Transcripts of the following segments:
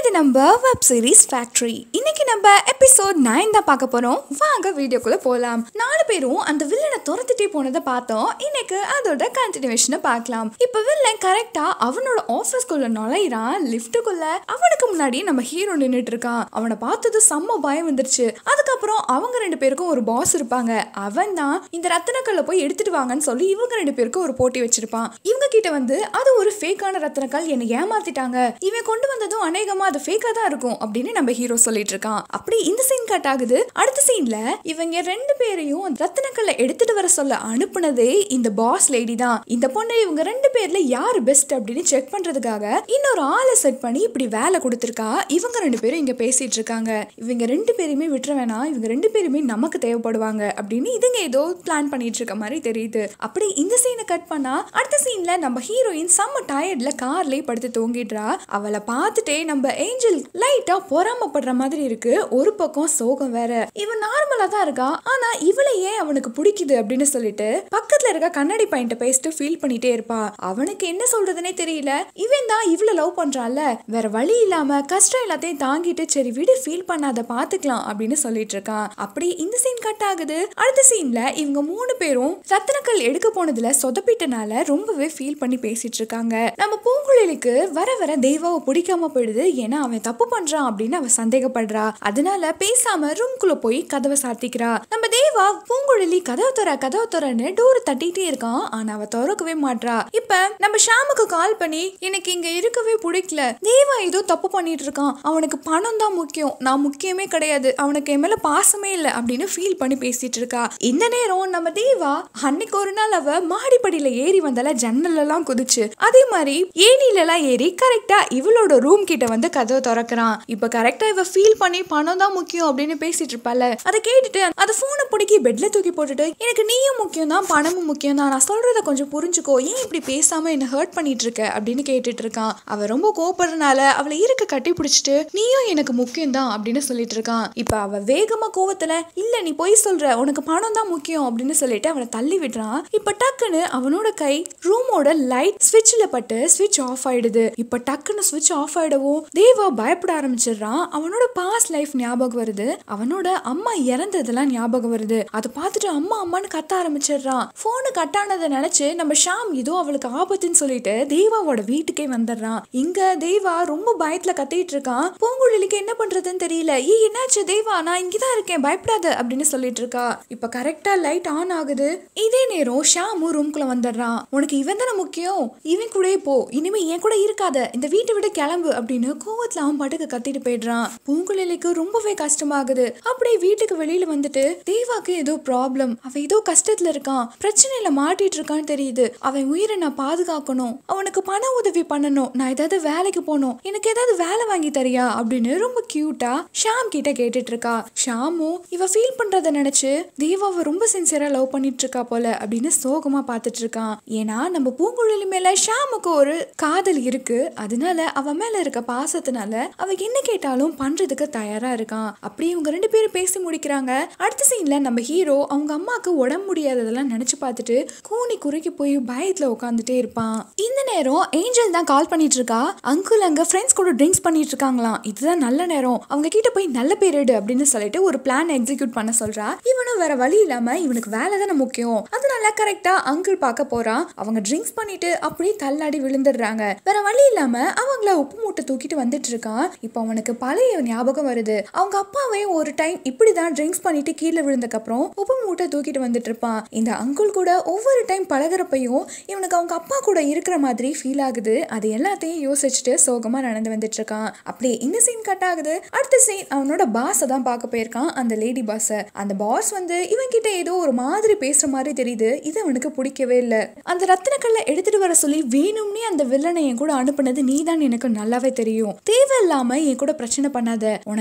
நம்ம web series factory இன்னைக்கு நம்ம எபிசோட் நைன் தான் பார்க்க போறோம் வாங்க வீடியோக்குள்ள போலாம் நாலு பேரும் அந்த வில்லனை துரத்திட்டே போனதை பார்த்தோம் இன்னைக்கு அதோட கண்டினியூஷனை பார்க்கலாம் இப்ப வில்லன் கரெக்டா அவனோட ஆஃபீஸ்க்குள்ள நுழையிறான் லிஃப்ட்டுக்குள்ள அவனுக்கு முன்னாடி நம்ம ஹீரோ நின்னுட்டு இருக்கான் அவனை பார்த்தது செம்ம பயம் வந்துருச்சு அதுக்கப்புறம் அவங்க ரெண்டு பேருக்கும் ஒரு பாஸ் இருப்பாங்க அவன் தான் இந்த ரத்தினக்கல்ல போய் எடுத்துட்டு வாங்கன்னு சொல்லி இவங்க ரெண்டு பேருக்கும் ஒரு போட்டி வச்சிருப்பான் இவங்க கிட்ட வந்து அது ஒரு ஃபேக்கான ரத்தினக்கல் என்னை ஏமாத்திட்டாங்க இவன் கொண்டு வந்ததும் அநேகமா அது ஃபேக்கா தான் இருக்கும் அப்படின்னு நம்ம ஹீரோ சொல்லிட்டு இருக்கான் அப்படி இந்த சீன் கட் ஆகுது அடுத்த சீன்ல இவங்க ரெண்டு பேரையும் ரத்தினக்கல்ல எடுத்துட்டு வர சொல்ல அனுப்புனதே இந்த பாஸ் லேடி தான் இந்த பொண்ணு இவங்க ரெண்டு பேர்ல யார் பெஸ்ட் அப்படின்னு செக் பண்றதுக்காக இன்னொரு ஆளை செட் பண்ணி இப்படி வேலை கொடுத்துருக்கா இவங்க ரெண்டு பேரும் இங்க பேசிட்டு இருக்காங்க இவங்க ரெண்டு பேருமே விட்டுற வேணாம் இவங்க ரெண்டு பேருமே நமக்கு தேவைப்படுவாங்க அப்படின்னு இதுங்க ஏதோ பிளான் பண்ணிட்டு இருக்க மாதிரி தெரியுது அப்படி இந்த சீனை கட் பண்ணா அடுத்த சீன்ல நம்ம ஹீரோயின் செம்ம டயர்ட்ல கார்லயே படுத்து தூங்கிடுறா அவளை பார்த்துட்டே நம்ம ஏஞ்சல் லைட்டா பொறாமப்படுற மாதிரி இருக்கு ஒரு பக்கம் சோகம் வேற இவன் நார்மலா தான் இருக்கா ஆனா இவளை ஏன் அவனுக்கு பிடிக்குது அப்படின்னு சொல்லிட்டு பக்கத்துல இருக்க கண்ணாடி பையன்ட்ட பேசிட்டு ஃபீல் பண்ணிட்டே இருப்பா அவனுக்கு என்ன சொல்றதுனே தெரியல இவன் தான் இவளை லவ் பண்றான்ல வேற வழி இல்லாம கஷ்டம் எல்லாத்தையும் தாங்கிட்டு சரி விடு ஃபீல் பண்ணாத பாத்துக்கலாம் அப்படின்னு சொல்லிட்டு இருக்கான் அப்படி இந்த சீன் கட் ஆகுது அடுத்த சீன்ல இவங்க மூணு பேரும் ரத்தினக்கல் எடுக்க போனதுல சொதப்பிட்டனால ரொம்பவே ஃபீல் பண்ணி பேசிட்டு இருக்காங்க நம்ம பூங்குழலிக்கு வர வர தெய்வாவை பிடிக்காம போயிடுது ஏன்னா அவன் தப்பு பண்றான் அப்படின்னு அவ சந்தேகப்படுறா அதனால பேசாம ரூம்குள்ள போய் கதவை சாத்திக்கிறா நம்ம தேவா பூங்குழலி கதவை தர கதவை தரன்னு டோர் தட்டிட்டே இருக்கான் ஆனா அவ திறக்கவே மாட்றா இப்ப நம்ம ஷாமுக்கு கால் பண்ணி எனக்கு இங்க இருக்கவே பிடிக்கல தேவா ஏதோ தப்பு பண்ணிட்டு இருக்கான் அவனுக்கு பணம் தான் முக்கியம் நான் முக்கியமே கிடையாது அவனுக்கு என் மேல பாசமே இல்லை அப்படின்னு ஃபீல் பண்ணி பேசிட்டு இருக்கா இந்த நேரம் நம்ம தேவா அன்னைக்கு ஒரு நாள் அவ மாடிப்படியில ஏறி வந்தால ஜன்னல் எல்லாம் குதிச்சு அதே மாதிரி ஏணில எல்லாம் ஏறி கரெக்டா இவளோட ரூம் கிட்ட வந்து கதவை திறக்கிறான் இப்ப கரெக்டா இவ ஃபீல் பண்ணி பணம் தான் முக்கியம் அப்படின்னு பேசிட்டு இருப்பால அதை கேட்டுட்டு அந்த போனை பிடிக்கி பெட்ல தூக்கி போட்டுட்டு எனக்கு நீயும் முக்கியம் தான் பணமும் முக்கியம் தான் நான் சொல்றத கொஞ்சம் புரிஞ்சுக்கோ ஏன் இப்படி பேசாம என்ன ஹர்ட் பண்ணிட்டு இருக்க அப்படின்னு கேட்டுட்டு இருக்கான் அவ ரொம்ப கோபப்படுறனால அவளை இருக்க கட்டி பிடிச்சிட்டு நீயும் எனக்கு முக்கியம் தான் அப்படின்னு சொல்லிட்டு இருக்கான் இப்ப அவ வேகமா கோவத்துல இல்ல நீ பொய் சொல்ற உனக்கு பணம் தான் முக்கியம் அப்படின்னு சொல்லிட்டு அவனை தள்ளி விடுறான் இப்ப டக்குன்னு அவனோட கை ரூமோட லைட் ஸ்விட்ச்ல பட்டு ஸ்விட்ச் ஆஃப் ஆயிடுது இப்ப டக்குன்னு ஸ்விட்ச் ஆஃப் ஆயிடவும் தேவா பயப்பட ஆரம்பிச்சிடுறான் அவனோட பாஸ் லைஃப் ஞாபகம் வருது அவனோட அம்மா இறந்ததெல்லாம் ஞாபகம் வருது அதை பார்த்துட்டு அம்மா அம்மான்னு கத்த ஆரம்பிச்சிடுறான் போனு கட் ஆனதை நினைச்சு நம்ம ஷாம் ஏதோ அவளுக்கு ஆபத்துன்னு சொல்லிட்டு தேவாவோட வீட்டுக்கே வந்துடுறான் இங்க தேவா ரொம்ப பயத்துல கத்திட்டு இருக்கான் பூங்குழலிக்கு என்ன பண்றதுன்னு தெரியல ஏ என்னாச்சு தேவா நான் இங்கதான் இருக்கேன் பயப்படாத அப்படின்னு சொல்லிட்டு இருக்கா இப்ப கரெக்டா லைட் ஆன் ஆகுது இதே நேரம் ஷாமும் ரூம்குள்ள வந்துடுறான் உனக்கு இவன் தானே முக்கியம் இவன் கூடயே போ இனிமே என் கூட இருக்காத இந்த வீட்டை விட கிளம்பு அப்படின்னு கோவத்துல அவன் பாட்டுக்கு கத்திட்டு போயிடுறான் பூங்குழலிக்கு ரொம்பவே கஷ்டமாகுது அப்படியே வீட்டுக்கு வெளியில வந்துட்டு தேவாக்கு ஏதோ ப்ராப்ளம் அவன் ஏதோ கஷ்டத்துல இருக்கான் பிரச்சனையில மாட்டிட்டு இருக்கான்னு தெரியுது அவன் உயிரை நான் பாதுகாக்கணும் அவனுக்கு பண உதவி பண்ணணும் நான் ஏதாவது வேலைக்கு போகணும் எனக்கு ஏதாவது வேலை வாங்கி தரியா அப்படின்னு ரொம்ப கியூட்டா ஷாம் கிட்ட கேட்டுட்டு இருக்கா ஷாமும் இவ ஃபீல் பண்றத நினைச்சு தேவாவை ரொம்ப சின்சியரா லவ் பண்ணிட்டு இருக்கா போல அப்படின்னு சோகமா பார்த்துட்டு இருக்கான் ஏன்னா நம்ம பூங்குழலி மேல ஷாமுக்கு ஒரு காதல் இருக்கு அதனால அவ மேல இருக்க பாசத்தினால அவ என்ன கேட்டாலும் பண்றதுக்கு தயாரா இருக்கான் அப்படியே இவங்க ரெண்டு பேரும் பேசி முடிக்கிறாங்க அடுத்த சீன்ல நம்ம ஹீரோ அவங்க அம்மாக்கு உடம்பு முடியாததெல்லாம் நினைச்சு பார்த்துட்டு கூனி குறுக்கி போய் பயத்துல உட்காந்துட்டே இருப்பான் இந்த நேரம் ஏஞ்சல் தான் கால் பண்ணிட்டு இருக்கா அங்குள் அங்க ஃப்ரெண்ட்ஸ் கூட ட்ரிங்க்ஸ் பண்ணிட்டு இருக்காங்களாம் இதுதான் நல்ல நேரம் அவங்க கிட்ட போய் நல்ல பேர் எடு அப்படின்னு சொல்லிட்டு ஒரு பிளான் எக்ஸிக்யூட் பண்ண சொல்றா இவனும் வேற வழி இல்லாம இவனுக்கு வேலை தானே முக்கியம் அதனால கரெக்டா அங்கிள் பார்க்க போறான் அவங்க ட்ரிங்க்ஸ் பண்ணிட்டு அப்படியே தள்ளாடி விழுந்துடுறாங்க வேற வழி இல்லாம அவங்கள உப்பு மூட்டை தூக்கிட்டு வந்துட்டு இருக்கான் இப்போ அவனுக்கு பழைய ஞாபகம் வருது அவங்க அப்பாவே ஒரு டைம் இப்படிதான் ட்ரிங்க்ஸ் பண்ணிட்டு கீழே விழுந்ததுக்கு அப்புறம் உப்பு மூட்டை தூக்கிட்டு வந்துட்டு இருப்பான் இந்த அங்குள் கூட ஒவ்வொரு டைம் பழகுறப்பையும் இவனுக்கு அவங்க அப்பா கூட இருக்கிற மாதிரி ஃபீல் ஆகுது அது எல்லாத்தையும் யோசிச்சுட்டு சோகமா நடந்து வந்துட்டு இருக்கான் அப்படியே இந்த சீன் கட் ஆகுது அடுத்த சீன் அவனோட பாஸை தான் பார்க்க போயிருக்கான் அந்த லேடி பாஸை அந்த பாஸ் வந்து இவன் கிட்ட ஏதோ ஒரு மாதிரி பேசுற மாதிரி தெரியுது இது அவனுக்கு பிடிக்கவே இல்லை அந்த ரத்தினக்கல்ல எடுத்துட்டு வர சொல்லி வேணும்னே அந்த வில்லனை என் கூட அனுப்புனது நீ தான் எனக்கு நல்லாவே தெரியும் தேவையில்லாம என் கூட பிரச்சனை பண்ணாத உனக்கு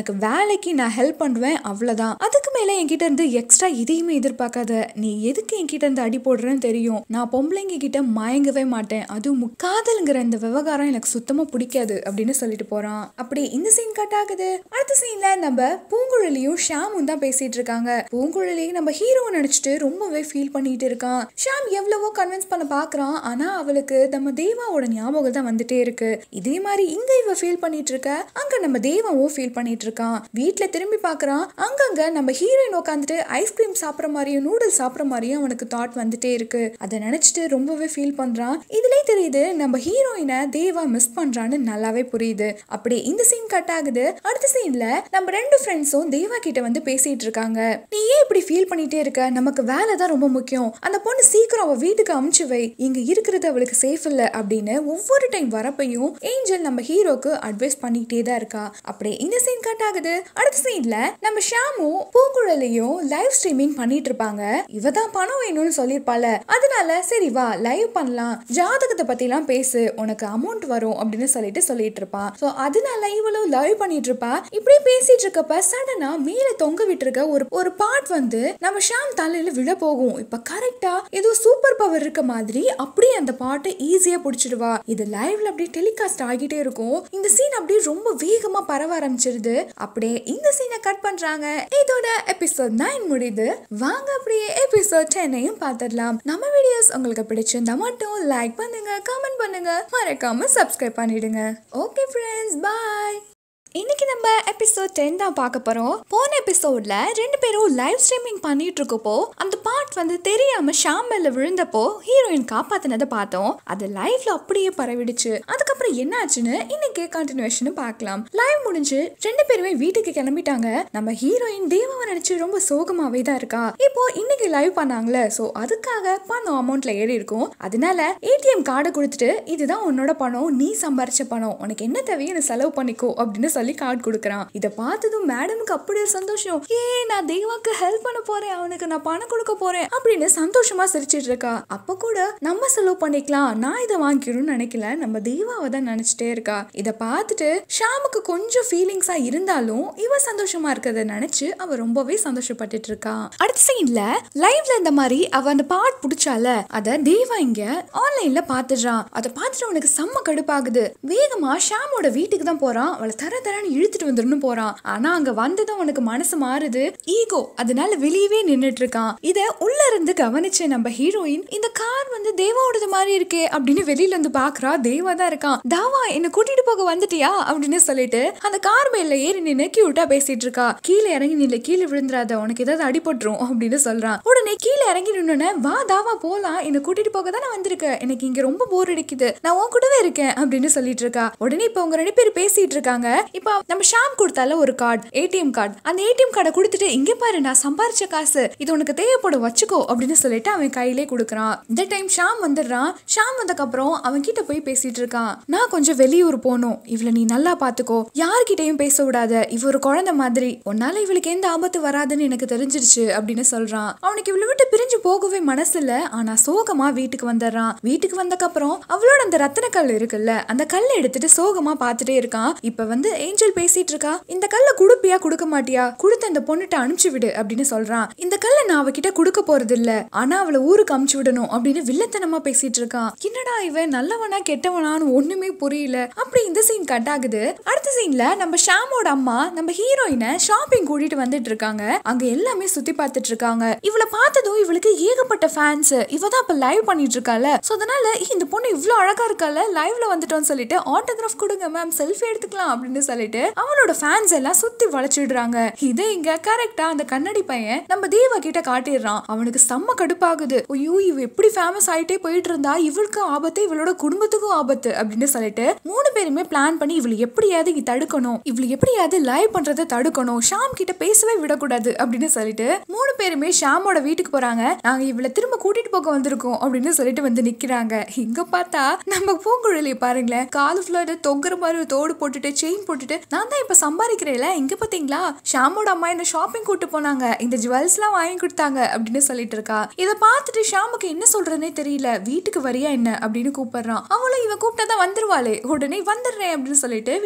உனக்கு வேலைக்கு நான் ஹெல்ப் பண்ணுவேன் அவ்வளவுதான் அதுக்கு மேல என்கிட்ட இருந்து எக்ஸ்ட்ரா எதையுமே எதிர்பார்க்காத நீ எதுக்கு என்கிட்ட இருந்து அடி போடுறேன்னு தெரியும் நான் பொம்பளைங்க கிட்ட மயங்கவே மாட்டேன் அதுவும் மு- காதல்ங்கிற இந்த விவகாரம் எனக்கு சுத்தமா பிடிக்காது அப்படின்னு சொல்லிட்டு போறான் அப்படி இந்த சீன் கட் ஆகுது அடுத்த சீன்ல நம்ம பூங்குழலியும் ஷாமும் தான் பேசிட்டு இருக்காங்க பூங்குழலி நம்ம ஹீரோவை நினைச்சிட்டு ரொம்பவே ஃபீல் பண்ணிட்டு இருக்கான் ஷாம் எவ்வளவோ கன்வின்ஸ் பண்ண பாக்குறான் ஆனா அவளுக்கு நம்ம தேவாவோட ஞாபகம் தான் வந்துட்டே இருக்கு இதே மாதிரி இங்க இவ ஃபீல் பண்ணிட்டு இருக்க அங்க நம்ம தேவாவும் ஃபீல் பண்ணிட்டு இருக்கான் வீட்ல திரும்பி பார்க்கறான் அங்கங்க நம்ம ஹீரோயின் உட்காந்துட்டு ஐஸ்கிரீம் சாப்பிட்ற மாதிரியும் நூடுல்ஸ் சாப்பிட்ற மாதிரியும் அவனுக்கு தாட் வந்துட்டே இருக்கு அதை நினைச்சிட்டு ரொம்பவே ஃபீல் பண்றான் இதுலயே தெரியுது நம்ம ஹீரோயினை தேவா மிஸ் பண்றான்னு நல்லாவே புரியுது அப்படி இந்த சீன் கட் ஆகுது அடுத்த சீன்ல நம்ம ரெண்டு ஃப்ரெண்ட்ஸும் தேவா கிட்ட வந்து பேசிட்டு இருக்காங்க நீ ஏன் இப்படி ஃபீல் பண்ணிட்டே இருக்க நமக்கு வேலை தான் ரொம்ப முக்கியம் அந்த பொண்ணு சீக்கிரம் அவ வீட்டுக்கு அமுச்சு வை இங்க இருக்கிறது அவளுக்கு சேஃப் இல்ல அப்படின்னு ஒவ்வொரு டைம் வரப்பையும் ஏஞ்சல் நம்ம ஹீரோக்கு அட்வைஸ் பண்ணிக்கிட்டே தான் இருக்கா அப்படியே இந்த சீன் கட் ஆகுது அடுத்த சீன்ல நம்ம ஷாமும் பூங்குழலியும் லைவ் ஸ்ட்ரீமிங் பண்ணிட்டு இருப்பாங்க இவ தான் பணம் வேணும்னு சொல்லியிருப்பால அதனால சரி வா லைவ் பண்ணலாம் ஜாதகத்தை பத்திலாம் பேசு உனக்கு அமௌண்ட் வரும் அப்படின்னு சொல்லிட்டு சொல்லிட்டு இருப்பான் ஸோ அதனால இவளும் லைவ் பண்ணிட்டு இருப்பா இப்படியே பேசிட்டு இருக்கப்ப சடனா மேல தொங்க விட்டுருக்க ஒரு ஒரு பார்ட் வந்து நம்ம ஷாம் தலையில விழ போகும் இப்ப கரெக்டா ஏதோ சூப்பர் பவர் இருக்க மாதிரி அப்படியே அந்த பாட்டை ஈஸியா பிடிச்சிடுவா இது லைவ்ல அப்படியே டெலிகாஸ்ட் ஆகிட்டே இருக்கும் இந்த சீன் அப்படியே ரொம்ப வேகமா பரவ ஆரம்பிச்சிருது அப்படியே இந்த சீனை கட் பண்றாங்க இதோட எபிசோட் நைன் முடியுது வாங்க அப்படியே எபிசோட் டென்னையும் பார்த்துடலாம் நம்ம வீடியோஸ் உங்களுக்கு பிடிச்சிருந்தா மட்டும் லைக் பண்ணுங்க கமெண்ட் பண்ணுங்க மறக்காம சப்ஸ்கிரைப் பண்ணிடுங்க ஓகே ஃப்ரெண்ட்ஸ் பாய் இன்னைக்கு நம்ம எபிசோட் டென் தான் பார்க்க போறோம் போன எபிசோட்ல ரெண்டு பேரும் லைவ் ஸ்ட்ரீமிங் பண்ணிட்டு இருக்கப்போ அந்த பார்ட் வந்து தெரியாம ஷாம் மேல விழுந்தப்போ ஹீரோயின் காப்பாத்தினதை பார்த்தோம் அது லைவ்ல அப்படியே பரவிடுச்சு அதுக்கப்புறம் என்ன ஆச்சுன்னு இன்னைக்கு கண்டினியூஷன் பார்க்கலாம் லைவ் முடிஞ்சு ரெண்டு பேருமே வீட்டுக்கு கிளம்பிட்டாங்க நம்ம ஹீரோயின் தேவாவை நினைச்சு ரொம்ப சோகமாவே தான் இருக்கா இப்போ இன்னைக்கு லைவ் பண்ணாங்களே சோ அதுக்காக பணம் அமௌண்ட்ல ஏறி இருக்கும் அதனால ஏடிஎம் கார்டை கொடுத்துட்டு இதுதான் உன்னோட பணம் நீ சம்பாரிச்ச பணம் உனக்கு என்ன தேவையோ நீ செலவு பண்ணிக்கோ அப்படின்னு சொல்லி கார்டு கொடுக்குறான் இதை பார்த்ததும் மேடமுக்கு அப்படியே சந்தோஷம் ஏ நான் தேவாக்கு ஹெல்ப் பண்ண போறேன் அவனுக்கு நான் பணம் கொடுக்க போறேன் அப்படின்னு சந்தோஷமா சிரிச்சிட்டு இருக்கா அப்ப கூட நம்ம செலவு பண்ணிக்கலாம் நான் இதை வாங்கிக்கணும்னு நினைக்கல நம்ம தேவாவை தான் நினைச்சிட்டே இருக்கா இதை பார்த்துட்டு ஷாமுக்கு கொஞ்சம் ஃபீலிங்ஸா இருந்தாலும் இவ சந்தோஷமா இருக்கிறத நினைச்சு அவ ரொம்பவே சந்தோஷப்பட்டுட்டு இருக்கா அடுத்த சீன்ல லைவ்ல இந்த மாதிரி அவ அந்த பாட் புடிச்சால அத தேவா இங்க ஆன்லைன்ல பாத்துடுறான் அதை பார்த்துட்டு அவனுக்கு செம்ம கடுப்பாகுது வேகமா ஷாமோட வீட்டுக்கு தான் போறான் அவளை தர தரன்னு இழுத்துட்டு வந்துடணும் போறான் ஆனா அங்க வந்ததும் அவனுக்கு மனசு மாறுது ஈகோ அதனால வெளியவே நின்னுட்டு இருக்கான் இத உள்ள இருந்து கவனிச்ச நம்ம ஹீரோயின் இந்த கார் வந்து தேவாவோடது மாதிரி இருக்கே அப்படின்னு வெளியில இருந்து பாக்குறா தேவா தான் இருக்கான் தாவா என்ன கூட்டிட்டு போக வந்துட்டியா அப்படின்னு சொல்லிட்டு அந்த கார் மேல ஏறி நின்னு கியூட்டா பேசிட்டு இருக்கா கீழே இறங்கி நில்ல கீழே விழுந்துராத உனக்கு ஏதாவது அடிபட்டுரும் அப்படின்னு சொல்றான் உடனே கீழே இறங்கி நின்னோடனே வா தாவா போலாம் என்ன கூட்டிட்டு போக தான் நான் வந்திருக்கேன் எனக்கு இங்க ரொம்ப போர் அடிக்குது நான் உன் கூடவே இருக்கேன் அப்படின்னு சொல்லிட்டு இருக்கா உடனே இப்ப உங்க ரெண்டு பேரும் பேசிட்டு இருக்காங்க இப்ப நம்ம ஷாம் கொடுத்தால ஒரு கார்டு ஏடிஎம் கார்டு அந்த ஏடிஎம் கார்டை கொடுத்துட்டு இங்க பாரு நான் சம்பாரிச்ச காசு இது உனக்கு தேவைப்படும் வச்சுக்கோ அப்படின்னு சொல்லிட்டு அவன் கையிலே கொடுக்குறான் இந்த டைம் ஷாம் வந்துடுறான் ஷாம் வந்ததுக்கப்புறம் அவன் கிட்ட போய் பேசிட்டு இருக்கான் நான் கொஞ்சம் வெளியூர் போகணும் இவளை நீ நல்லா பாத்துக்கோ யார்கிட்டயும் பேச விடாத இவ ஒரு குழந்தை மாதிரி உன்னால இவளுக்கு எந்த ஆபத்து வராதுன்னு எனக்கு தெரிஞ்சிருச்சு அப்படின்னு சொல்றான் அவனுக்கு இவளை விட்டு பிரிஞ்சு போகவே மனசு இல்ல ஆனா சோகமா வீட்டுக்கு வந்துடுறான் வீட்டுக்கு வந்தக்கப்புறம் அவளோட அந்த ரத்தன கல் இருக்குல்ல அந்த கல்லை எடுத்துட்டு சோகமா பார்த்துட்டே இருக்கான் இப்ப வந்து ஏஞ்சல் பேசிட்டு இருக்கா இந்த கல்லை குடுப்பியா கொடுக்க மாட்டியா கொடுத்த இந்த பொண்ணுட்ட அனுப்பிச்சு விடு அப்படின்னு சொல்றான் இந்த கல்லை நான் அவகிட்ட கொடுக்க போறது இல்ல ஆனா அவளை ஊருக்கு அனுப்பிச்சு விடணும் அப்படின்னு வில்லத்தனமா பேசிட்டு இருக்கான் என்னடா இவன் நல்லவனா கெட்டவனான்னு ஒண்ணுமே புரியல அப்படி இந்த சீன் கட் ஆகுது அடுத்த சீன்ல நம்ம ஷாமோட அம்மா நம்ம ஹீரோயினை ஷாப்பிங் கூட்டிட்டு வந்துட்டு இருக்காங்க அங்க எல்லாமே சுத்தி பார்த்துட்டு இருக்காங்க இவளை பார்த்ததும் இவளுக்கு ஏகப்பட்ட ஃபேன்ஸ் இவ தான் இப்ப லைவ் பண்ணிட்டு இருக்கால சோ அதனால "ஏய், இந்த பொண்ணு இவ்ளோ அழகா இருக்கால லைவ்ல வந்துட்டோம்னு சொல்லிட்டு ஆட்டோகிராஃப் கொடுங்க மேம் செல்ஃபி எடுத்துக்கலாம் அப்படின்னு சொல்லிட்டு அவளோட ஃபேன்ஸ் எல்லாம் சுத்தி வளைச்சிடுறாங்க இது இங்க கரெக்டா அந்த கண்ணாடி பையன் நம்ம தேவா கிட்ட காட்டிடுறான் அவனுக்கு செம்ம கடுப்பாகுது ஐயோ இவ எப்படி ஃபேமஸ் ஆயிட்டே போயிட்டு இருந்தா இவளுக்கு ஆபத்து இவளோட குடும்பத்துக்கும் ஆபத்து அப்படின்னு சொல்லிட்டு மூணு பேருமே பிளான் பண்ணி இவளை எப்படியாவது இங்க தடுக்கணும் இவளை எப்படியாவது லைவ் பண்றதை தடுக்கணும் ஷாம் கிட்ட பேசவே விடக்கூடாது அப்படின்னு சொல்லிட்டு மூணு பேருமே ஷாமோட வீட்டுக்கு போறாங்க நாங்க இவளை திரும்ப கூட்டிட்டு போக வந்திருக்கோம் அப்படின்னு சொல்லிட்டு வந்து நிக்கிறாங்க இங்க பார்த்தா நம்ம பூங்குழலி பாருங்களேன் காலு ஃபுல்லாக தொங்குற மாதிரி ஒரு தோடு போட்டுட்டு செயின் போட்டுட்டு நான் தான் இப்ப சம்பாதிக்கிறேன்ல இங்க பாத்தீங்களா ஷாமோட அம்மா என்ன ஷாப்பிங் கூட்டு போனாங்க இந்த ஜுவல்ஸ் எல்லாம் வாங்கி கொடுத்தாங்க அப்படின்னு சொல்லிட்டு இருக்கா இதை பார்த்துட்டு ஷாமுக்கு என்ன சொல்றதுனே தெரியல வீட்டுக்கு வரியா என்ன அப்படின்னு கூப்பிடுறான் அவளும் இவன் கூப்பிட்டா தான் வந்துருவாளே உடனே வந்துடுறேன் அப்படின்னு சொல்லிட்டு ரெண்டு பேரும்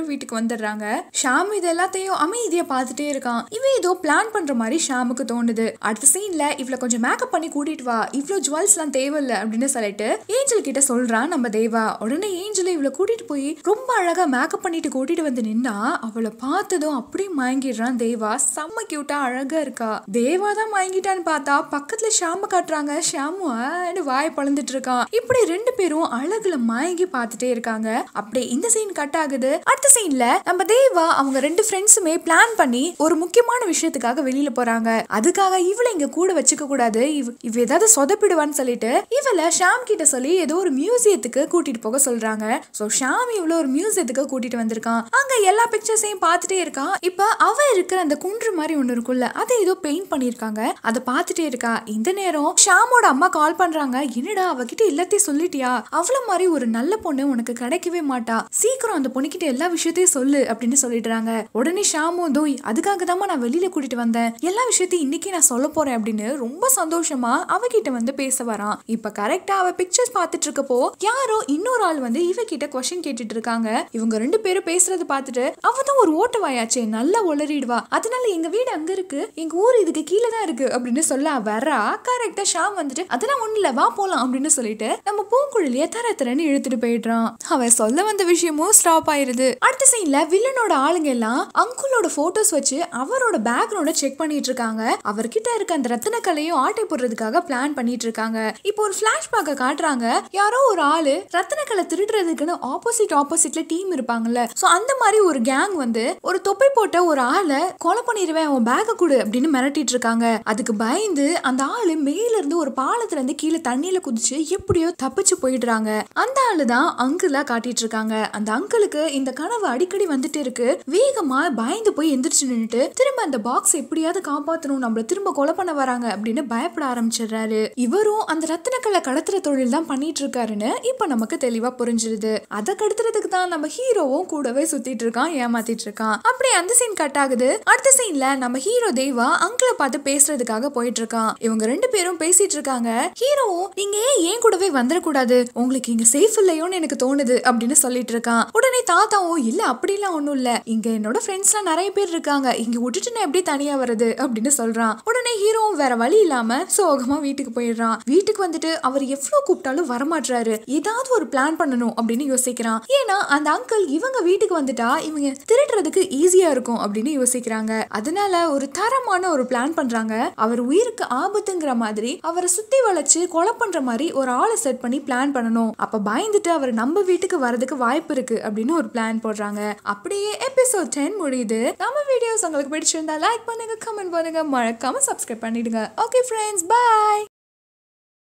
பேரும் வீட்டுக்கு வந்துடுறாங்க ஷாம் இது எல்லாத்தையும் அமைதியா பார்த்துட்டே இருக்கான் இவன் ஏதோ பிளான் பண்ற மாதிரி ஷாமுக்கு தோணுது அடுத்த சீன்ல இவளை கொஞ்சம் மேக்கப் பண்ணி கூட்டிட்டு வா இவ்வளோ ஜுவல்ஸ் எல்லாம் தேவையில்ல அப்படின்னு சொல்லிட்டு ஏஞ்சல் கிட்ட சொல்றான் நம்ம தேவா உடனே ஏஞ்சல் இவளை கூட்டிட்டு போய் ரொம்ப அழகா மேக்கப் பண்ணிட்டு கூட்டிட்டு வந்து நின்னா அவளை பார்த்ததும் அப்படியே மயங்கிடுறான் தேவா செம்ம கியூட்டா அழகா இருக்கா தேவா தான் மயங்கிட்டான்னு பார்த்தா பக்கத்துல ஷாம காட்டுறாங்க ஷாமு ஆன்னு வாய் பழந்துட்டு இருக்கான் இப்படி ரெண்டு பேரும் அழகுல மயங்கி பார்த்துட்டே இருக்காங்க அப்படியே இந்த சீன் கட் ஆகுது அடுத்த சீன்ல நம்ம தேவா அவங்க ரெண்டு ஃப்ரெண்ட்ஸுமே பிளான் பண்ணி ஒரு முக்கியமான விஷயத்துக்காக வெளியில போறாங்க அதுக்காக இவளை இங்க கூட வச்சுக்க கூடாது இவ இவ ஏதாவது சொதப்பிடுவான்னு சொல்லிட்டு இவளை ஷாம் கிட்ட சொல்லி ஏதோ ஒரு மியூசியத்துக்கு கூட்டிட்டு போக சொல்றாங்க சோ ஷாம் இவ்வளவு ஒரு மியூசியத்துக்கு கூட்டிட்டு வந்திருக்கான் அங்க எல்லா பிக்சர்ஸையும் பார்த்துட்டே இருக்கான் இப்ப அவ இருக்கிற அந்த குன்று மாதிரி ஒண்ணு இருக்குல்ல அதை ஏதோ பெயிண்ட் பண்ணிருக்காங்க அதை பார்த்துட்டே இருக்கா இந்த நேரம் ஷாமோட அம்மா கால் பண்றாங்க என்னடா அவகிட்ட எல்லாத்தையும் சொல்லிட்டியா அவள மாதிரி ஒரு நல்ல பொண்ணு உனக்கு கிடைக்கவே மாட்டா சீக்கிரம் அந்த பொண்ணுகிட்ட எல்லா விஷயத்தையும் சொல்லு அப்படின்னு சொல்லிடுறாங்க உடனே ஷாமும் தோய் அதுக்காக தான் நான் வெளியில கூட்டிட்டு வந்தேன் எல்லா விஷயத்தையும் இன்னைக்கு நான் சொல்ல போறேன் அப்படின்னு ரொம்ப சந்தோஷமா அவகிட்ட வந்து பேச வரான் இப்ப கரெக்டா அவ பிக்சர்ஸ் பார்த்துட்டு இருக்கப்போ யாரோ இன்னொரு ஆள் வந்து இவகிட்ட கொஸ்டின் கேட்டுட்டு இருக்காங்க இவங்க ரெண்டு பேரும் பேசுறத பார்த்துட்டு அவ தான் ஒரு ஓட்டவாயாச்சே நல்லா உளறிடுவா அதனால எங்க வீடு அங்க இருக்கு எங்க ஊர் இதுக்கு கீழே தான் இருக்கு அப்படின்னு சொல்ல வரா கரெக்டா ஷாம் வந்துட்டு அதெல்லாம் ஒண்ணு இல்ல வா போலாம் அப்படின்னு சொல்லிட்டு நம்ம பூங்குழலிய தர தரன்னு இழுத்துட்டு போயிடுறான் அவன் சொல்ல வந்த விஷயமும் ஸ்டாப் ஆயிருது அடுத்த சீன்ல வில்லனோட ஆளுங்க எல்லாம் அங்குளோட போட்டோஸ் வச்சு அவரோட பேக்ரவுண்ட செக் பண்ணிட்டு இருக்காங்க அவர்கிட்ட இருக்க அந்த ரத்தின கலையும் ஆட்டை போடுறதுக்காக பிளான் பண்ணிட்டு இருக்காங்க இப்போ ஒரு பிளாஷ்பேக்க காட்டுறாங்க யாரோ ஒரு ஆளு ரத்தின கலை திருடுறதுக்குன்னு ஆப்போசிட் ஆப்போசிட்ல டீம் இருப்பாங்கல்ல சோ அந்த மாதிரி ஒரு கேங் வந்து ஒரு தொப்பை போட்ட ஒரு ஆளை கொலை பண்ணிடுவேன் உன் பேக்க கொடு அப்படின்னு மிரட்டிட்டு இருக்காங்க அதுக்கு பயந்து அந்த ஆளு மேல இருந்து ஒரு பாலத்துல இருந்து கீழே தண்ணியில குதிச்சு எப்படியோ தப்பிச்சு போயிடுறாங்க அந்த ஆளு தான் அங்கிளா காட்டிட்டு இருக்காங்க அந்த அங்கிளுக்கு இந்த கனவு அடிக்கடி வந்துட்டு இருக்கு வேகமா பயந்து போய் எந்திரிச்சு நின்னுட்டு திரும்ப அந்த பாக்ஸ் எப்படியாவது காப்பாத்தணும் நம்மள திரும்ப கொலை பண்ண வராங்க அப்படின்னு பயப்பட ஆரம்பிச்சிடுறாரு இவரும் அந்த ரத்தினக்கல்லை கடத்துற தொழில் தான் பண்ணிட்டு இருக்காருன்னு இப்ப நமக்கு தெளிவா புரிஞ்சிருது அதை கடத்துறதுக்கு தான் நம்ம ஹீரோவும் கூடவே சுத்திட்டு இருக்கான் ஏமாத்திட்டு இருக்கான் அப்படி அந்த சீன் கட் ஆகுது அடுத்த சீன்ல நம்ம ஹீரோ தேவா அங்கிளை பார்த்து பேசுறதுக்காக போயிட்டு இருக்கான் இவங்க ரெண்டு பேரும் பேசிட்டு இருக்காங்க ஹீரோவும் நீங்க ஏன் ஏன் கூடவே வந்துடக்கூடாது உங்களுக்கு இங்க சேஃப் இல்லையோன்னு எனக்கு தோணுது அப்படின்னு சொல்லிட்டு இருக்கான் உடனே தாத்தாவும் இல்ல அப்படிலாம் ஒண்ணும் இல்ல இங்க என்னோட ஃப்ரெண்ட்ஸ்லாம் நிறைய பேர் இருக்காங்க இங்க விட்டுட்டு நான் எப்படி தனியா வருது அப்படின்னு சொல்றான் உடனே ஹீரோவும் வேற வழி இல்லாம சோகமா வீட்டுக்கு போயிடுறான் வீட்டுக்கு வந்துட்டு அவர் எவ்வளவு கூப்பிட்டாலும் வரமாட்றாரு ஏதாவது ஒரு பிளான் பண்ணணும் அப்படின்னு யோசிக்கிறான் ஏன்னா அந்த அங்கிள் இவங்க வீட்டுக்கு வந்துட்டா இவங்க திருடுறதுக்கு ஈஸியா இருக்கும் அப்படின்னு யோசிக்கிறாங்க அதனால ஒரு தரமான ஒரு பிளான் பண்றாங்க அவர் உயிருக்கு ஆபத்துங்கிற மாதிரி அவரை சுத்தி வளைச்சு கொலை பண்ற மாதிரி ஒரு ஆளை செட் பண்ணி பிளான் பண்ணணும் அப்ப பயந்துட்டு அவர் நம்ம வீட்டுக்கு வரதுக்கு வாய்ப்பு இருக்கு அப்படின்னு ஒரு பிளான் போடுறாங்க அப்படியே எபிசோட் டென் முடியுது நம்ம வீடியோஸ் உங்களுக்கு பிடிச்சிருந்தா லைக் பண்ணுங்க கமெண்ட் பண்ணுங்க மறக்காம சப்ஸ்கிரைப் பண்ணிடுங்க ஓகே ஃப்ரெண்ட்ஸ் பாய்